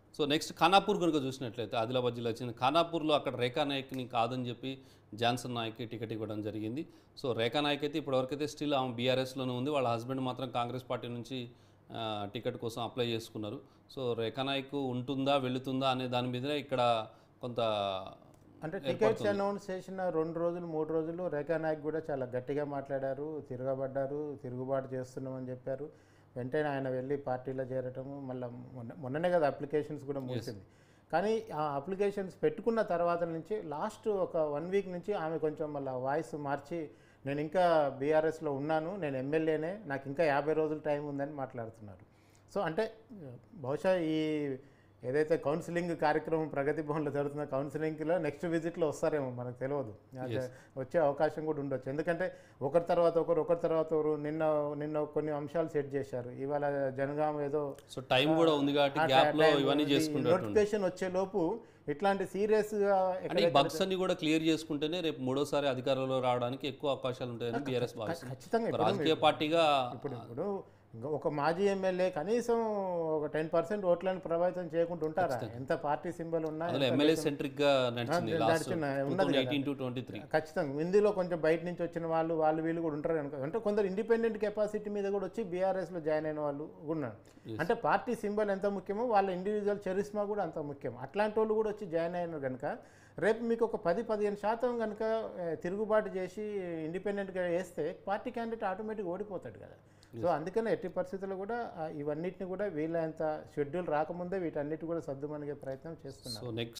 so next Khanapur కనుక చూసినట్లయితే ఆదిలాబాద్ జిల్లా వచ్చిన ఖానాపూర్లో అక్కడ రేఖా నాయక్ని కాదని చెప్పి జాన్సన్ నాయక్కి టికెట్ ఇవ్వడం జరిగింది సో రేఖా నాయక్ అయితే ఇప్పటివరకైతే స్టిల్ ఆమె బీఆర్ఎస్లోనే ఉంది వాళ్ళ హస్బెండ్ మాత్రం కాంగ్రెస్ పార్టీ నుంచి ఆ, టికెట్ కోసం అప్లై చేసుకున్నారు సో రేఖా నాయక్ ఉంటుందా వెళుతుందా అనే దాని మీద ఇక్కడ కొంత అంటే టికెట్స్ అనౌన్స్ చేసిన రెండు రోజులు మూడు రోజులు రేఖా నాయక్ కూడా చాలా గట్టిగా మాట్లాడారు తిరగబడ్డారు తిరుగుబాటు చేస్తున్నామని చెప్పారు వెంటనే ఆయన వెళ్ళి పార్టీలో చేరటము మళ్ళీ మొన్న మొన్ననే కదా అప్లికేషన్స్ కూడా మూసింది కానీ ఆ అప్లికేషన్స్ పెట్టుకున్న తర్వాత నుంచి లాస్ట్ ఒక వన్ వీక్ నుంచి ఆమె కొంచెం మళ్ళీ వాయిస్ మార్చి నేను ఇంకా బీఆర్ఎస్లో ఉన్నాను నేను ఎమ్మెల్యేనే నాకు ఇంకా యాభై రోజులు టైం ఉందని మాట్లాడుతున్నారు సో అంటే బహుశా ఈ ఏదైతే కౌన్సిలింగ్ కార్యక్రమం ప్రగతి భవన్లో జరుగుతున్న కౌన్సిలింగ్లో నెక్స్ట్ విజిట్లో వస్తారేమో మనకు తెలియదు అది వచ్చే అవకాశం కూడా ఉండొచ్చు ఎందుకంటే ఒకరి తర్వాత ఒకరు ఒకరి తర్వాత ఒకరు నిన్న నిన్న కొన్ని అంశాలు సెట్ చేశారు ఇవాళ జనగాం ఏదో సో టైం కూడా ఉంది కాబట్టి గ్యాప్లో ఇవన్నీ చేసుకుంటారు నోటిఫికేషన్ వచ్చే లోపు ఇట్లాంటి సీరియస్గా అంటే ఈ బగ్స్ అన్ని కూడా క్లియర్ చేసుకుంటేనే రేపు మూడోసారి అధికారంలో రావడానికి ఎక్కువ అవకాశాలు ఉంటాయని బీఆర్ఎస్ భావిస్తుంది ఖచ్చితంగా ఒక రాజకీయ పార్టీగా ఇప్పుడు ఇప్పుడు ఇంకా ఒక మాజీ ఎమ్మెల్యే కనీసం ఒక టెన్ పర్సెంట్ ఓట్లను ప్రభావితం చేయకుండా ఉంటారా ఎంత పార్టీ సింబల్ ఉన్నా అందులో ఎమ్మెల్యే సెంట్రిక్ గా నడిచింది లాస్ట్ నడిచిన ఉన్నది ఎయిటీన్ టు ట్వంటీ త్రీ ఖచ్చితంగా ఇందులో కొంచెం బయట నుంచి వచ్చిన వాళ్ళు వాళ్ళు వీళ్ళు కూడా ఉంటారు కనుక అంటే కొందరు ఇండిపెండెంట్ కెపాసిటీ మీద కూడా వచ్చి బీఆర్ఎస్లో జాయిన్ అయిన వాళ్ళు కూడా ఉన్నారు అంటే పార్టీ సింబల్ ఎంత ముఖ్యమో వాళ్ళ ఇండివిజువల్ చరిస్మా కూడా అంత ముఖ్యం అట్లాంటి వాళ్ళు కూడా వచ్చి జాయిన్ అయినారు కనుక రేపు మీకు ఒక పది పదిహేను శాతం కనుక ఏ, తిరుగుబాటు చేసి ఇండిపెండెంట్గా వేస్తే పార్టీ క్యాండిడేట్ ఆటోమేటిక్గా ఓడిపోతాడు కదా సో అందుకని ఎట్టి పరిస్థితుల్లో కూడా ఆ, ఇవన్నిటిని కూడా వీళ్ళంత షెడ్యూల్ రాకముందే వీటన్నిటి కూడా సర్దుమనిగే ప్రయత్నం చేస్తున్నారు సో నెక్స్ట్